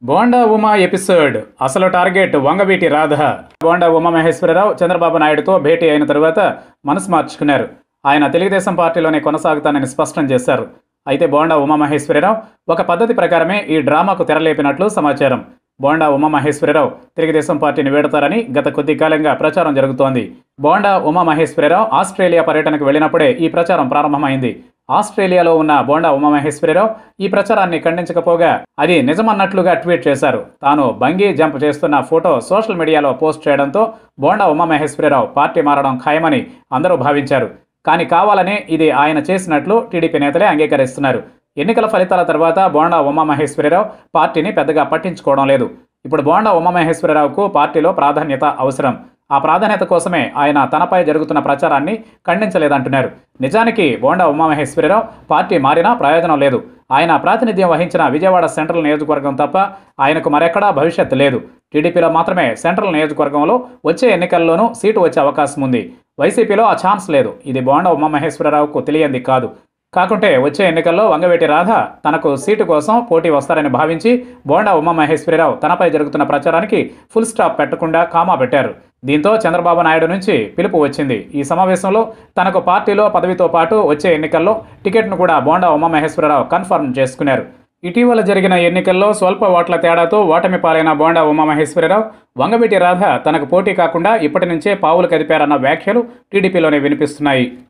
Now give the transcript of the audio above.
bonda Uma episode అసలు target Vangaveeti Radha Bonda Uma Maheswararao Chandrababu నాయుడుతో భేటీ అయిన తరువాత మనసు మార్చుకున్నారు ఆయన తెలుగుదేశం పార్టీలోనే కొనసాగుతానని స్పష్టం చేశారు అయితే బోండా ఉమా మహేశ్వరరావు ఒక పద్ధతి ప్రకారమే ఈ డ్రామాకు తెరలేపినట్లు సమాచారం బోండా ఉమా మహేశ్వరరావు తెలుగుదేశం పార్టీని వీడతారని గత కొద్ది కాలంగా ప్రచారం జరుగుతోంది బోండా ఉమా మహేశ్వరరావు ఆస్ట్రేలియా పర్యటనకు వెళ్ళినప్పుడే ఈ ప్రచారం ప్రారంభమైంది ఆస్ట్రేలియాలో ఉన్న బోండా ఉమామహేశ్వరరావు ఈ ప్రచారాన్ని ఖండించకపోగా అది నిజమన్నట్లుగా ట్వీట్ చేశారు తాను బంగీ జంప్ చేస్తున్న ఫోటో సోషల్ మీడియాలో పోస్ట్ చేయడంతో బోండా ఉమామహేశ్వరరావు పార్టీ మారడం ఖాయమని అందరూ భావించారు కానీ కావాలనే ఇది ఆయన చేసినట్లు టీడీపీ నేతలే అంగీకరిస్తున్నారు ఎన్నికల ఫలితాల తర్వాత బోండా ఉమామహేశ్వరరావు పార్టీని పెద్దగా పట్టించుకోవడం లేదు ఇప్పుడు బోండా ఉమామహేశ్వరరావుకు పార్టీలో ప్రాధాన్యత అవసరం ఆ ప్రాధాన్యత కోసమే ఆయన తనపై జరుగుతున్న ప్రచారాన్ని ఖండించలేదంటున్నారు నిజానికి బోండా ఉమామహేశ్వరరావు పార్టీ మారినా ప్రయోజనం లేదు ఆయన ప్రాతినిధ్యం వహించిన విజయవాడ సెంట్రల్ నియోజకవర్గం తప్ప ఆయనకు మరెక్కడా భవిష్యత్తు లేదు టీడీపీలో మాత్రమే సెంట్రల్ నియోజకవర్గంలో వచ్చే ఎన్నికల్లోనూ సీటు వచ్చే అవకాశం ఉంది వైసీపీలో ఆ ఛాన్స్ లేదు ఇది బోండా ఉమామహేశ్వరరావుకు తెలియంది కాదు కాకుంటే వచ్చే ఎన్నికల్లో వంగవేటి రాధ తనకు సీటు కోసం పోటీ వస్తారని భావించి బోండా ఉమామహేశ్వరరావు తనపై జరుగుతున్న ప్రచారానికి ఫుల్ స్టాప్ పెట్టకుండా కామా పెట్టారు దీంతో చంద్రబాబు నాయుడు నుంచి పిలుపు వచ్చింది ఈ సమావేశంలో తనకు పార్టీలో పదవితో పాటు వచ్చే ఎన్నికల్లో టికెట్ను కూడా బోండా ఉమామహేశ్వరరావు కన్ఫర్మ్ చేసుకున్నారు ఇటీవల జరిగిన ఎన్నికల్లో స్వల్ప ఓట్ల తేడాతో ఓటమి పాలైన బోండా ఉమామహేశ్వరరావు వంగవీటి రాధ తనకు పోటీ కాకుండా ఇప్పటి నుంచే పావులు కదిపారన్న వ్యాఖ్యలు టీడీపీలోనే వినిపిస్తున్నాయి